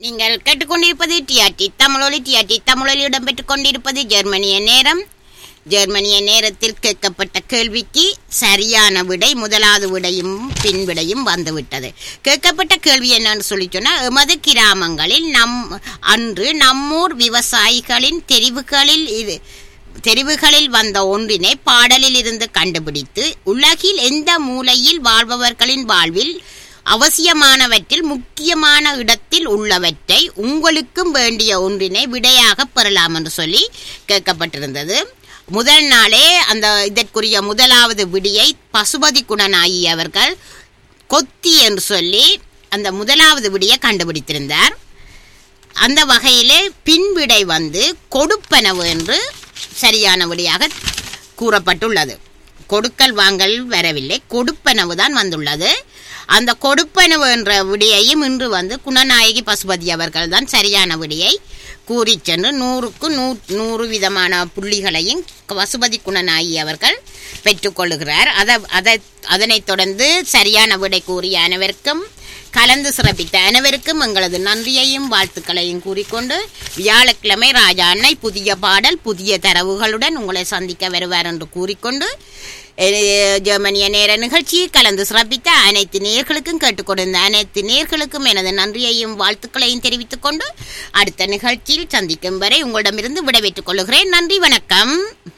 நீங்கள் கேட்டுக்கொண்டிருப்பது டிஆர்டி தமிழொலி டிஆர்டி தமிழொலி இடம்பெற்றுக் கொண்டிருப்பது ஜெர்மனிய நேரம் ஜெர்மனிய நேரத்தில் கேட்கப்பட்ட கேள்விக்கு சரியான விடை முதலாவது விடையும் பின் விடையும் வந்துவிட்டது கேட்கப்பட்ட கேள்வி என்னன்னு சொல்லி சொன்னா எமது கிராமங்களில் நம் அன்று நம்மூர் விவசாயிகளின் தெரிவுகளில் இது தெரிவுகளில் வந்த ஒன்றினை பாடலில் இருந்து கண்டுபிடித்து உலகில் எந்த மூலையில் வாழ்பவர்களின் வாழ்வில் அவசியமானவற்றில் முக்கியமான இடத்தில் உள்ளவற்றை உங்களுக்கும் வேண்டிய ஒன்றினை விடையாக பெறலாம் என்று சொல்லி கேட்கப்பட்டிருந்தது முதல் நாளே அந்த இதற்குரிய முதலாவது விடியை பசுபதி குணநாயி அவர்கள் கொத்தி என்று சொல்லி அந்த முதலாவது விடியை கண்டுபிடித்திருந்தார் அந்த வகையிலே பின்விடை வந்து கொடுப்பனவு என்று சரியான விடையாக கூறப்பட்டுள்ளது கொடுக்கல் வாங்கல் வரவில்லை கொடுப்பனவு தான் வந்துள்ளது அந்த கொடுப்பனவு என்ற விடையையும் இன்று வந்து குணநாயகி பசுபதி அவர்கள் தான் சரியான விடையை கூறி சென்று நூறுக்கு நூ நூறு விதமான புள்ளிகளையும் பசுபதி குணநாயகி அவர்கள் பெற்றுக்கொள்ளுகிறார் அதை அதை அதனைத் தொடர்ந்து சரியான விடை கூறிய அனைவருக்கும் கலந்து சிறப்பித்த அனைவருக்கும் எங்களது நன்றியையும் வாழ்த்துக்களையும் கூறிக்கொண்டு வியாழக்கிழமை ராஜா அன்னை புதிய பாடல் புதிய தரவுகளுடன் உங்களை சந்திக்க வருவார் என்று கூறிக்கொண்டு அஹ், ஜெர்மனிய நேர நிகழ்ச்சியை கலந்து சிறப்பித்த அனைத்து நேர்களுக்கும் கேட்டுக்கொண்டிருந்த அனைத்து நேர்களுக்கும் எனது நன்றியையும் வாழ்த்துக்களையும் தெரிவித்துக் கொண்டு அடுத்த நிகழ்ச்சியில் சந்திக்கும் வரை உங்களிடமிருந்து விடைபெற்றுக் கொள்கிறேன் நன்றி வணக்கம்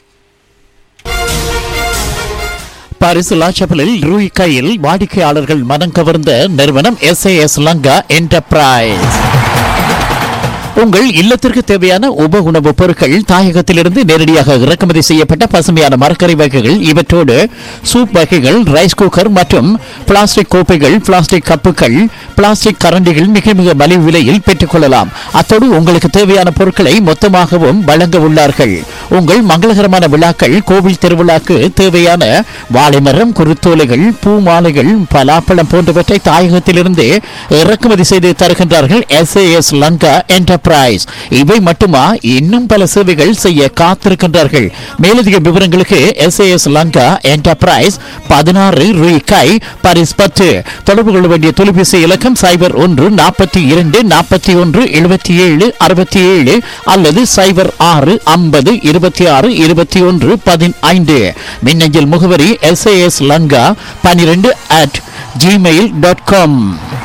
பாரிஸ் லாச்சபலில் ரூய் கையில் வாடிக்கையாளர்கள் மனம் கவர்ந்த நிறுவனம் எஸ்ஏஎஸ் லங்கா என்டர்பிரைஸ் உங்கள் இல்லத்திற்கு தேவையான உப உணவுப் பொருட்கள் தாயகத்திலிருந்து நேரடியாக இறக்குமதி செய்யப்பட்ட பசுமையான மரக்கறி வகைகள் இவற்றோடு சூப் வகைகள் ரைஸ் குக்கர் மற்றும் பிளாஸ்டிக் கோப்பைகள் பிளாஸ்டிக் கப்புகள் பிளாஸ்டிக் கரண்டிகள் மிக மிக மலிவு விலையில் பெற்றுக்கொள்ளலாம் அத்தோடு உங்களுக்கு தேவையான பொருட்களை மொத்தமாகவும் வழங்க உள்ளார்கள் உங்கள் மங்களகரமான விழாக்கள் கோவில் திருவிழாக்கு தேவையான வாழைமரம் குருத்தோலைகள் பூ மாலைகள் பலாப்பழம் போன்றவற்றை தாயகத்திலிருந்து இறக்குமதி செய்து தருகின்றார்கள் எஸ்ஏஎஸ் லங்கா என்டர்பிரைஸ் இவை மட்டுமா இன்னும் பல சேவைகள் செய்ய காத்திருக்கின்றார்கள் மேலதிக விவரங்களுக்கு எஸ்ஏஎஸ் லங்கா என்டர்பிரைஸ் பதினாறு ரூபாய் பாரிஸ் பத்து தொடர்பு கொள்ள வேண்டிய தொலைபேசி இலக்கம் சைபர் ஒன்று நாற்பத்தி இரண்டு நாற்பத்தி ஒன்று எழுபத்தி ஏழு அறுபத்தி ஏழு அல்லது சைபர் ஆறு ஐம்பது இருபத்தி ஆறு இருபத்தி ஒன்று பதினைந்து மின்னஞ்சல் முகவரி எஸ்ஏஎஸ் லங்கா பன்னிரெண்டு அட் ஜிமெயில் டாட் காம்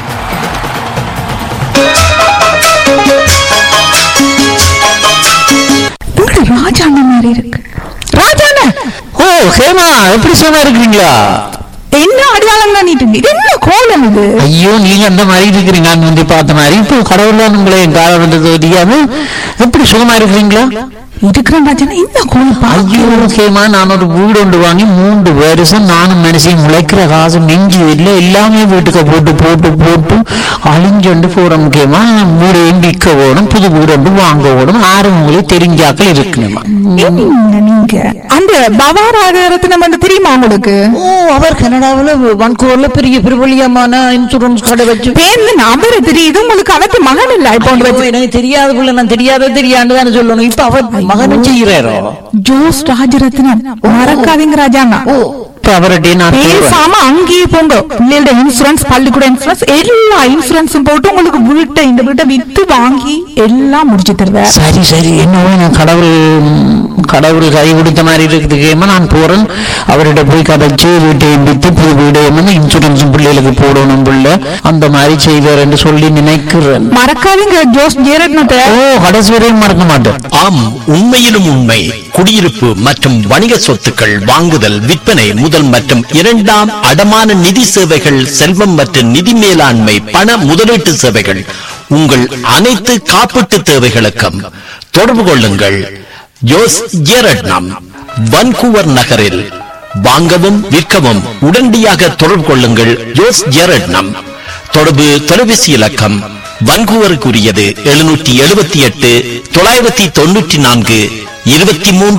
உங்க ராஜாண்ண மாதிரி இருக்கு ராஜாண்ண ஓ ஹேமா எப்படி சும்மா இருக்கிறீங்களா என்ன அடையாளம் பண்ணிட்டு இருக்கு? இது என்ன கோலம் இது ஐயோ நீங்க அந்த மாதிரி இருக்கிறீங்க நான் வந்து பார்த்த மாதிரி இப்போ கடவுள்லாம் உங்களை என் காலம் வந்தது தெரியாம எப்படி சுகமா இருக்கிறீங்களா இருக்கிறேன் ராஜாண்ணா என்ன கோலம் பா ஐயோ முக்கியமா நான் ஒரு வீடு ஒன்று வாங்கி மூன்று வருஷம் நானும் மனுஷன் முளைக்கிற காசு மிஞ்சி இல்லை எல்லாமே வீட்டுக்கு போட்டு போட்டு போட்டு அழிஞ்சொண்டு போற முக்கியமா வீடையும் விற்க ஓடும் புது வீடு ஒன்று வாங்க ஓடும் ஆறு உங்களுக்கு தெரிஞ்சாக்கள் இருக்கணுமா என்ன நீங்க அந்த பவாராகரத்னம் வந்து தெரியுமா உங்களுக்கு ஓ அவர் கனடாவில் வன்கூர்ல பெரிய பிரபலியமான இன்சூரன்ஸ் கடை வச்சு பேர்ந்து நபரு தெரியுது உங்களுக்கு அவத்து மகன் இல்ல இப்போ ஒன்று ஐயோ, வச்சு எனக்கு தெரியாத புள்ள நான் தெரியாத தெரியாண்டு தானே சொல்லணும் இப்ப அவர் மகனும் செய்யறாரோ ஜோஸ் ராஜரத்னம் மறக்காதீங்க ராஜாண்ணா இப்ப அவர்கிட்ட நான் சொல்றேன். பேசாம அங்கேயே போங்க பிள்ளையோட இன்சூரன்ஸ் பள்ளிக்கூட இன்சூரன்ஸ் எல்லா இன்சூரன்ஸும் போட்டு உங்களுக்கு வீட்டை இந்த வீட்டை வித்து வாங்கி எல்லாம் முடிச்சு தருவேன் சரி சரி என்னவோ நான் கடவுள் கடவுள் கை கொடுத்த மாதிரி இருக்குதுக்கேமா நான் போறேன் அவர்கிட்ட போய் கதைச்சு வீட்டையும் வித்து புது வீடு என்ன இன்சூரன்ஸ் பிள்ளைகளுக்கு போடணும் பிள்ளை அந்த மாதிரி செய்வார் என்று சொல்லி நினைக்கிறேன் மறக்காதீங்க ஜோஸ் ஜெயரத்னத்தை ஓ கடைசி வரையும் மறக்க மாட்டேன் ஆம் உண்மையிலும் உண்மை குடியிருப்பு மற்றும் வணிக சொத்துக்கள் வாங்குதல் விற்பனை முதல் மற்றும் இரண்டாம் அடமான நிதி சேவைகள் செல்வம் மற்றும் நிதி மேலாண்மை பண முதலீட்டு சேவைகள் உங்கள் அனைத்து காப்பீட்டு தேவைகளுக்கும் தொடர்பு கொள்ளுங்கள் ஜோஸ் ஜேரட்னம் வன்கூவர் நகரில் வாங்கவும் விற்கவும் உடனடியாக தொடர்பு கொள்ளுங்கள் ஜோஸ் ஜேரட்னம் தொடர்பு தொலைபேசி இலக்கம் வன்கூவருக்குரியது எழுநூற்றி எழுபத்தி எட்டு தொள்ளாயிரத்தி தொண்ணூற்றி நான்கு இருபத்தி மூன்று